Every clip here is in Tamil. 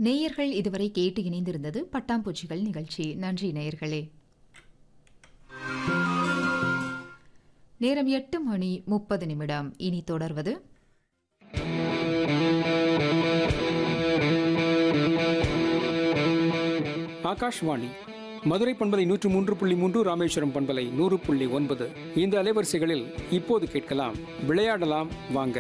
நேயர்கள் இதுவரை கேட்டு இணைந்திருந்தது பட்டாம்பூச்சிகள் நிகழ்ச்சி நன்றி நேயர்களே நேரம் எட்டு மணி முப்பது நிமிடம் இனி தொடர்வது ஆகாஷ்வாணி மதுரை பண்பலை நூற்று மூன்று புள்ளி மூன்று ராமேஸ்வரம் பண்பலை நூறு புள்ளி ஒன்பது இந்த அலைவரிசைகளில் இப்போது கேட்கலாம் விளையாடலாம் வாங்க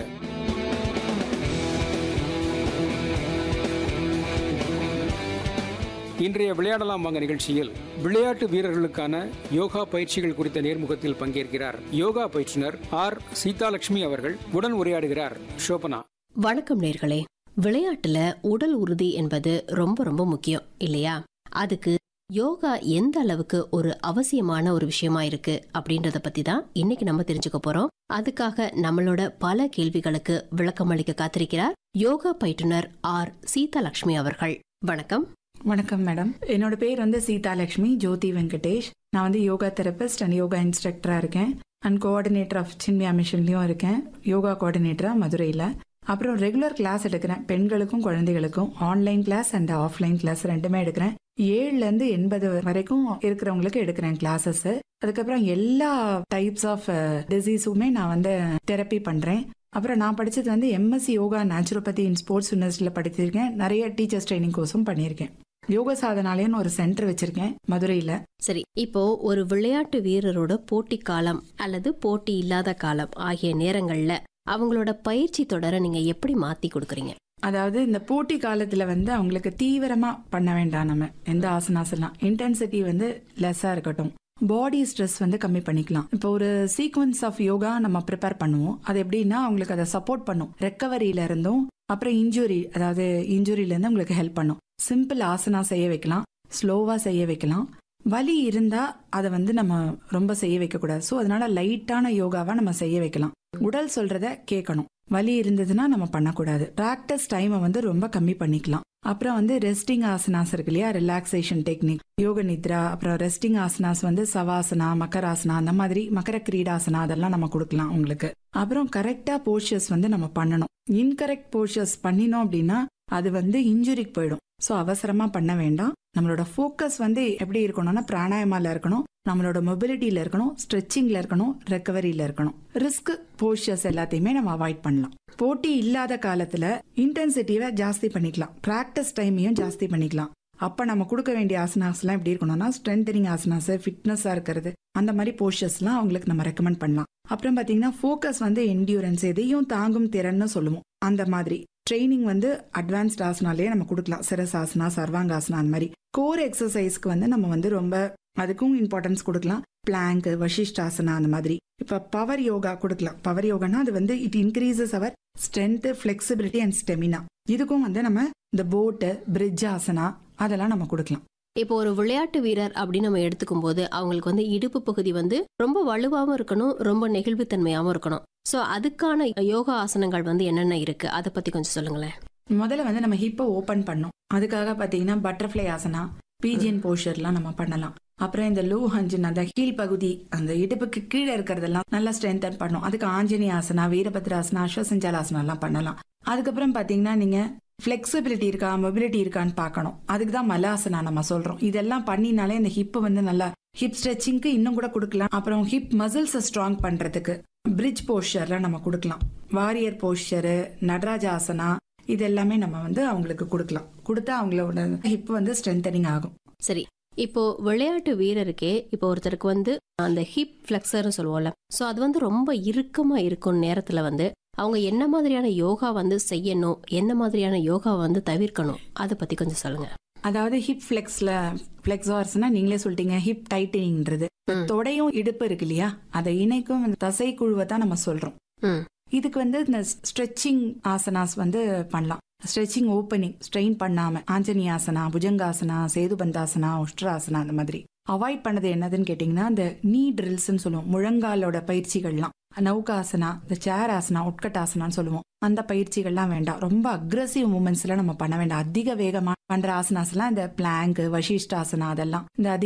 இன்றைய விளையாடலாம் வாங்க நிகழ்ச்சியில் விளையாட்டு வீரர்களுக்கான யோகா பயிற்சிகள் குறித்த நேர்முகத்தில் பங்கேற்கிறார் யோகா பயிற்றுனர் ஆர் சீதாலட்சுமி அவர்கள் உடன் உரையாடுகிறார் ஷோபனா வணக்கம் நேர்களே விளையாட்டுல உடல் உறுதி என்பது ரொம்ப ரொம்ப முக்கியம் இல்லையா அதுக்கு யோகா எந்த அளவுக்கு ஒரு அவசியமான ஒரு விஷயமா இருக்கு அப்படின்றத பத்தி தான் இன்னைக்கு நம்ம தெரிஞ்சுக்க போறோம் அதுக்காக நம்மளோட பல கேள்விகளுக்கு விளக்கம் அளிக்க காத்திருக்கிறார் யோகா பயிற்றுனர் ஆர் சீதாலட்சுமி அவர்கள் வணக்கம் வணக்கம் மேடம் என்னோட பேர் வந்து சீதாலட்சுமி ஜோதி வெங்கடேஷ் நான் வந்து யோகா தெரபிஸ்ட் அண்ட் யோகா இன்ஸ்ட்ரக்டராக இருக்கேன் அண்ட் கோஆர்டினேட்டர் ஆஃப் சின்மியா மிஷன்லையும் இருக்கேன் யோகா கோஆர்டினேட்டராக மதுரையில் அப்புறம் ரெகுலர் கிளாஸ் எடுக்கிறேன் பெண்களுக்கும் குழந்தைகளுக்கும் online class and offline class ரெண்டுமே எடுக்கிறேன் ஏழுலேருந்து எண்பது வரைக்கும் இருக்கிறவங்களுக்கு எடுக்கிறேன் கிளாஸஸ் அதுக்கப்புறம் எல்லா டைப்ஸ் ஆஃப் டிசீஸுமே நான் வந்து தெரப்பி பண்ணுறேன் அப்புறம் நான் படிச்சது வந்து MSc yoga naturopathy in sports யூனிவர்சிட்டியில் படிச்சிருக்கேன் நிறைய டீச்சர்ஸ் ட்ரைனிங் கோர்ஸும் பண்ணியிருக்கேன் யோக சாதனாலயம்னு ஒரு சென்டர் வச்சிருக்கேன் மதுரையில சரி இப்போ ஒரு விளையாட்டு வீரரோட போட்டி காலம் அல்லது போட்டி இல்லாத காலம் ஆகிய நேரங்கள்ல அவங்களோட பயிற்சி தொடர நீங்க எப்படி மாத்தி கொடுக்குறீங்க அதாவது இந்த போட்டி காலத்துல வந்து அவங்களுக்கு தீவிரமா பண்ண வேண்டாம் நம்ம எந்த ஆசனாசெல்லாம் இன்டென்சிட்டி வந்து லெஸ்ஸா இருக்கட்டும் பாடி ஸ்ட்ரெஸ் வந்து கம்மி பண்ணிக்கலாம் இப்போ ஒரு சீக்வன்ஸ் ஆஃப் யோகா நம்ம ப்ரிப்பேர் பண்ணுவோம் அது எப்படின்னா அவங்களுக்கு அதை சப்போர்ட் பண்ணும் ரெக்கவரியில இருந்தும் அப்புறம் இன்ஜுரி அதாவது இன்ஜுரியில இருந்து உங்களுக்கு ஹெல்ப் பண்ணும் சிம்பிள் ஆசனா செய்ய வைக்கலாம் ஸ்லோவா செய்ய வைக்கலாம் வலி இருந்தா அதை வந்து நம்ம ரொம்ப செய்ய வைக்க கூடாது ஸோ அதனால லைட்டான யோகாவா நம்ம செய்ய வைக்கலாம் உடல் சொல்றத கேட்கணும் வலி இருந்ததுன்னா நம்ம பண்ணக்கூடாது ப்ராக்டிஸ் டைமை வந்து ரொம்ப கம்மி பண்ணிக்கலாம் அப்புறம் வந்து ரெஸ்டிங் ஆசனாஸ் இருக்கு இல்லையா ரிலாக்ஸேஷன் டெக்னிக் யோக நித்ரா அப்புறம் ரெஸ்டிங் ஆசனாஸ் வந்து சவாசனா மக்கராசனா அந்த மாதிரி மக்கர கிரீடாசனா அதெல்லாம் நம்ம கொடுக்கலாம் உங்களுக்கு அப்புறம் கரெக்டா போஸ்டர்ஸ் வந்து நம்ம பண்ணணும் இன்கரெக்ட் போஸ்டர்ஸ் பண்ணினோம் அப்படின்னா அது வந்து இன்ஜுரிக்கு போயிடும் ஸோ அவசரமா பண்ண வேண்டாம் நம்மளோட ஃபோக்கஸ் வந்து எப்படி இருக்கணும்னா பிராணாயமால இருக்கணும் நம்மளோட மொபிலிட்டியில இருக்கணும் ஸ்ட்ரெச்சிங்ல இருக்கணும் ரெக்கவரியில இருக்கணும் ரிஸ்க் போஸ்டர்ஸ் எல்லாத்தையுமே நம்ம அவாய்ட் பண்ணலாம் போட்டி இல்லாத காலத்துல இன்டென்சிட்டியை ஜாஸ்தி பண்ணிக்கலாம் ப்ராக்டிஸ் டைமையும் ஜாஸ்தி பண்ணிக்கலாம் அப்ப நம்ம கொடுக்க வேண்டிய ஆசனாஸ்லாம் எப்படி இருக்கணும்னா ஸ்ட்ரென்தனிங் ஆசனாஸ் ஃபிட்னஸா இருக்கிறது அந்த மாதிரி போஸ்டர்ஸ்லாம் அவங்களுக்கு நம்ம ரெக்கமெண்ட் பண்ணலாம் அப்புறம் பாத்தீங்கன்னா ஃபோக்கஸ் வந்து என்டியூரன்ஸ் எதையும் தாங்கும் திறன்னு சொல்லுவோம் அந்த மாதிரி ட்ரைனிங் வந்து அட்வான்ஸ்ட் ஆசனாலே நம்ம கொடுக்கலாம் சிரசாசனா சர்வாங்காசனா அந்த மாதிரி கோர் எக்ஸசைஸ்க்கு வந்து நம்ம வந்து ரொம்ப அதுக்கும் இம்பார்ட்டன்ஸ் கொடுக்கலாம் பிளாங்க் வசிஷ்டாசனா அந்த மாதிரி இப்ப பவர் யோகா கொடுக்கலாம் பவர் யோகானா அது வந்து it increases our strength flexibility and stamina இதுக்கும் வந்து நம்ம இந்த போட்டு பிரிட்ஜ் ஆசனா அதெல்லாம் நம்ம கொடுக்கலாம் இப்போ ஒரு விளையாட்டு வீரர் அப்படின்னு நம்ம எடுத்துக்கும் போது அவங்களுக்கு வந்து இடுப்பு பகுதி வந்து ரொம்ப வலுவாகவும் இருக்கணும் ரொம்ப நெகிழ்வுத்தன்மையாகவும் இருக்கணும் ஸோ அதுக்கான யோகா ஆசனங்கள் வந்து என்னென்ன இருக்கு அதை பத்தி கொஞ்சம் சொல்லுங்களேன் முதல்ல வந்து நம்ம ஹிப்பை ஓபன் பண்ணோம் அதுக்காக பாத்தீங்கன்னா பட்டர்ஃப்ளை ஆசனா பீஜியன் போஷர்லாம் நம்ம பண்ணலாம் அப்புறம் இந்த லோ ஹஞ்சன் அந்த கீழ் பகுதி அந்த இடுப்புக்கு கீழே இருக்கிறதெல்லாம் நல்லா ஸ்ட்ரென்தன் பண்ணும் அதுக்கு ஆஞ்சனி ஆசனா வீரபத்ராசனா அஸ்வசஞ்சாலாசனா எல்லாம் பண்ணலாம் அதுக்கப்புறம் பாத்தீங்கன்னா நீங்க ஃபிளெக்சிபிலிட்டி இருக்கா மொபிலிட்டி இருக்கான்னு பார்க்கணும் அதுக்கு தான் மலாசனா நம்ம சொல்றோம் இதெல்லாம் பண்ணினாலே இந்த ஹிப் வந்து நல்லா ஹிப் ஸ்ட்ரெச்சிங்க்கு இன்னும் கூட கொடுக்கலாம் அப்புறம் ஹிப் மசில்ஸை ஸ்ட்ராங் பண்றதுக்கு பிரிட்ஜ் போஸ்டர்லாம் நம்ம கொடுக்கலாம் வாரியர் போஸ்டரு நடராஜ ஆசனா இது எல்லாமே நம்ம வந்து அவங்களுக்கு கொடுக்கலாம் கொடுத்தா அவங்களோட ஹிப் வந்து ஸ்ட்ரென்தனிங் ஆகும் சரி இப்போ விளையாட்டு வீரருக்கே இப்போ ஒருத்தருக்கு வந்து அந்த ஹிப் ஃபிளெக்ஸர்னு சொல்லுவோம்ல ஸோ அது வந்து ரொம்ப இறுக்கமா இருக்கும் நேரத்துல வந்து அவங்க என்ன மாதிரியான யோகா வந்து செய்யணும் என்ன மாதிரியான யோகா வந்து தவிர்க்கணும் அதை பத்தி கொஞ்சம் சொல்லுங்க அதாவது ஹிப் ஃபிளெக்ஸ்ல ஃபிளெக்ஸார்ஸ்னா நீங்களே சொல்லிட்டீங்க ஹிப் டைட்டனிங்ன்றது ம். தொடையும் இடுப்பு இருக்கு இல்லையா அதை இணைக்கும் இந்த தசை குழுவை தான் நம்ம சொல்றோம் ம். இதுக்கு வந்து இந்த ஸ்ட்ரெச்சிங் ஆசனாஸ் வந்து பண்ணலாம் ஸ்ட்ரெச்சிங் ஓப்பனிங் ஸ்ட்ரெயின் பண்ணாம ஆஞ்சனி ஆசனா புஜங்காசனா சேதுபந்தாசனா உஷ்ட்ராசனா அந்த மாதிரி அவாய்ட் பண்ணது என்னதுன்னு கேட்டிங்கன்னா இந்த நீ ட்ரில்ஸ்னு சொல்லுவோம் முழங்காலோட பயிற்சிகள்லாம் நௌகாசனா இந்த சேர் ஆசனா உட்கட்டாசனான்னு சொல்லுவோம் அந்த பயிற்சிகள்லாம் வேண்டாம் ரொம்ப அக்ரஸிவ் மூமெண்ட்ஸ் எல்லாம் நம்ம பண்ண வேண்டாம் அதிக வேகமா பண்ற ஆசனாஸ் எல்லாம் இந்த பிளாங்க் வசிஷ்டாசனா அதெல்லாம் இந்த அதிக